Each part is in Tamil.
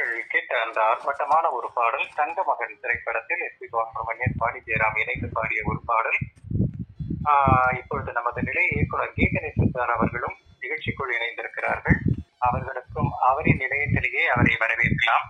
நீங்கள் கேட்ட அந்த ஆர்ப்பாட்டமான ஒரு பாடல் தங்க மகன் திரைப்படத்தில் எஸ் பி பாசுமணியன் பாடி ஜெயராம் இணைந்து பாடிய ஒரு பாடல் ஆஹ் இப்பொழுது நமது நிலைய இயக்குனர் கே கணேசன் சார் அவர்களும் நிகழ்ச்சிக்குள் இணைந்திருக்கிறார்கள் அவர்களுக்கும் அவரின் நிலையத்திலேயே அவரை வரவேற்கலாம்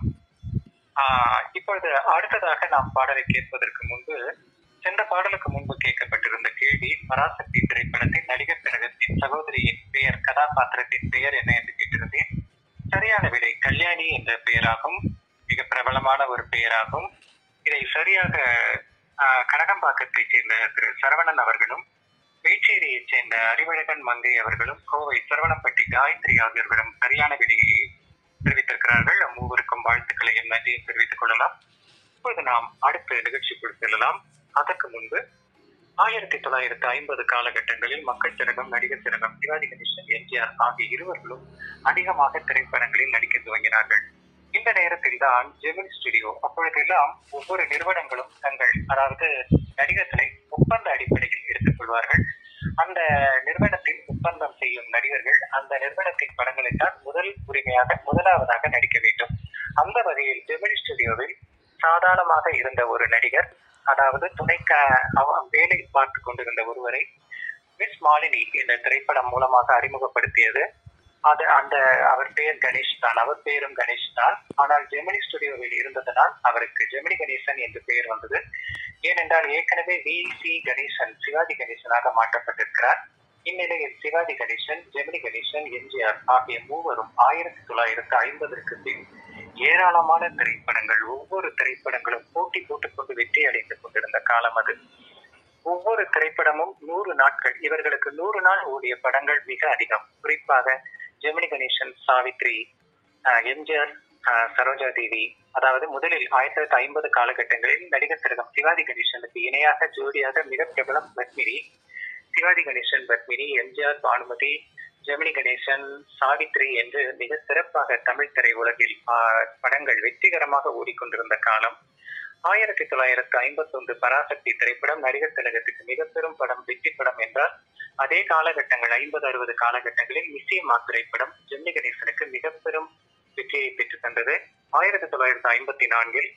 ஆஹ் இப்பொழுது அடுத்ததாக நாம் பாடலை கேட்பதற்கு முன்பு சென்ற பாடலுக்கு முன்பு கேட்கப்பட்டிருந்த கேள்வி பராசக்தி திரைப்படத்தில் நடிகர் திலகத்தின் சகோதரியின் பெயர் கதாபாத்திரத்தின் பெயர் என்ன என்று கேட்டிருந்தேன் சரியான விடை கல்யாணி என்ற பெயராகும் மிக பிரபலமான ஒரு பெயராகும் இதை சரியாக ஆஹ், கனகம்பாக்கத்தைச் சேர்ந்த திரு சரவணன் அவர்களும் வேச்சேரியைச் சேர்ந்த அறிவழகன் மங்கை அவர்களும் கோவை சரவணப்பட்டி காயத்ரி ஆகியோர்களும் சரியான விடையை தெரிவித்திருக்கிறார்கள் மூவருக்கும் வாழ்த்துக்களையும் நன்றியும் தெரிவித்துக் கொள்ளலாம் இப்பொழுது நாம் அடுத்த நிகழ்ச்சிக்குள் செல்லலாம் அதற்கு முன்பு ஆயிரத்தி தொள்ளாயிரத்தி ஐம்பது காலகட்டங்களில் மக்கள் திலகம் நடிகர் திலகம் சிவாஜி கணேசன் எம்ஜிஆர் ஆகிய இருவர்களும் அதிகமாக திரைப்படங்களில் நடிக்க துவங்கினார்கள் இந்த நேரத்தில் தான் ஜெமினி ஸ்டுடியோ அப்பொழுதெல்லாம் ஒவ்வொரு நிறுவனங்களும் தங்கள் அதாவது நடிகர்களை ஒப்பந்த அடிப்படையில் எடுத்துக் கொள்வார்கள் அந்த நிறுவனத்தில் ஒப்பந்தம் செய்யும் நடிகர்கள் அந்த நிறுவனத்தின் படங்களை தான் முதல் உரிமையாக முதலாவதாக நடிக்க வேண்டும் அந்த வகையில் ஜெமினி ஸ்டுடியோவில் சாதாரணமாக இருந்த ஒரு நடிகர் அதாவது துணைக்க அவ- வேலை பார்த்து கொண்டிருந்த ஒருவரை மிஸ் மாலினி என்ற திரைப்படம் மூலமாக அறிமுகப்படுத்தியது அது அந்த அவர் பெயர் கணேஷ் தான் அவர் பெயரும் கணேஷ் தான் ஆனால் ஜெமினி ஸ்டுடியோவில் இருந்ததனால் அவருக்கு ஜெமினி கணேசன் என்று பெயர் வந்தது ஏனென்றால் ஏற்கனவே வி சி கணேசன் சிவாஜி கணேசனாக மாற்றப்பட்டிருக்கிறார் இந்நிலையில் சிவாஜி கணேசன் ஜெமினி கணேசன் எம்ஜிஆர் ஆகிய மூவரும் ஆயிரத்தி தொள்ளாயிரத்து ஐம்பதற்கு பின் ஏராளமான திரைப்படங்கள் ஒவ்வொரு திரைப்படங்களும் போட்டி போட்டுக்கொண்டு வெற்றி அடைந்து கொண்டிருந்த காலம் அது ஒவ்வொரு திரைப்படமும் நூறு நாட்கள் இவர்களுக்கு நூறு நாள் ஓடிய படங்கள் மிக அதிகம் குறிப்பாக ஜெமினி கணேசன் சாவித்ரி ஆஹ் எம்ஜிஆர் ஆஹ் சரோஜா தேவி அதாவது முதலில் ஆயிரத்தி தொள்ளாயிரத்தி ஐம்பது காலகட்டங்களில் நடிகர் திலகம் சிவாஜி கணேசனுக்கு இணையாக ஜோடியாக மிக பிரபலம் பத்மினி சிவாஜி கணேசன் பத்மினி எம்ஜிஆர் பானுமதி ஜெமினி கணேசன் சாவித்ரி என்று மிக சிறப்பாக தமிழ் திரையுலகில் ஆஹ், படங்கள் வெற்றிகரமாக ஓடிக்கொண்டிருந்த காலம் ஆயிரத்தி தொள்ளாயிரத்து ஐம்பத்தி ஒன்று பராசக்தி திரைப்படம் நடிகர் திலகத்துக்கு மிக பெரும் படம் வெற்றி படம் என்றால் அதே காலகட்டங்கள் ஐம்பது அறுபது காலகட்டங்களில் நிச்சயமா திரைப்படம் ஜெமினி கணேசனுக்கு மிக பெரும் வெற்றியை பெற்று தந்தது ஆயிரத்தி தொள்ளாயிரத்து ஐம்பத்தி நான்கில்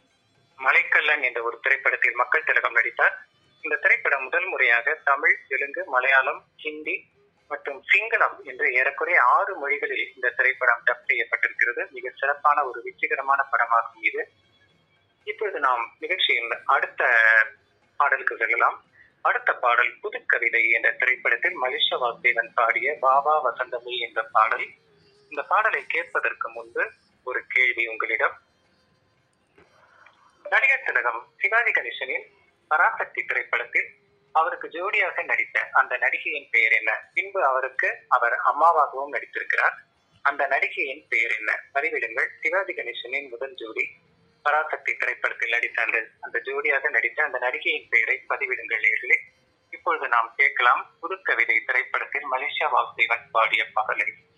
மலைக்கல்லன் என்ற ஒரு திரைப்படத்தில் மக்கள் திலகம் நடித்தார் இந்த திரைப்படம் முதல் முறையாக தமிழ் தெலுங்கு மலையாளம் ஹிந்தி மற்றும் சிங்களம் என்று ஏறக்குறைய ஆறு மொழிகளில் இந்த திரைப்படம் டப் செய்யப்பட்டிருக்கிறது மிக சிறப்பான ஒரு வெற்றிகரமான படமாகும் இது இப்பொழுது நாம் நிகழ்ச்சியின் அடுத்த பாடலுக்கு செல்லலாம் அடுத்த பாடல் புதுக்கவிதை என்ற திரைப்படத்தில் மலேசிய வாசுதேவன் பாடிய பாபா வசந்தமி என்ற பாடல் இந்த பாடலை கேட்பதற்கு முன்பு ஒரு கேள்வி உங்களிடம் நடிகர் திலகம் சிவாஜி கணேசனின் பராசக்தி திரைப்படத்தில் அவருக்கு ஜோடியாக நடித்த அந்த நடிகையின் பெயர் என்ன பின்பு அவருக்கு அவர் அம்மாவாகவும் நடித்திருக்கிறார் அந்த நடிகையின் பெயர் என்ன பதிவிடுங்கள் சிவாஜி கணேசனின் முதல் ஜோடி பராசக்தி திரைப்படத்தில் நடித்த அந்த அந்த ஜோடியாக நடித்த அந்த நடிகையின் பெயரை பதிவிடுங்கள் நேர்களே இப்பொழுது நாம் கேட்கலாம் புதுக்கவிதை திரைப்படத்தில் மலேசியா வாசுதேவன் பாடிய பாடலை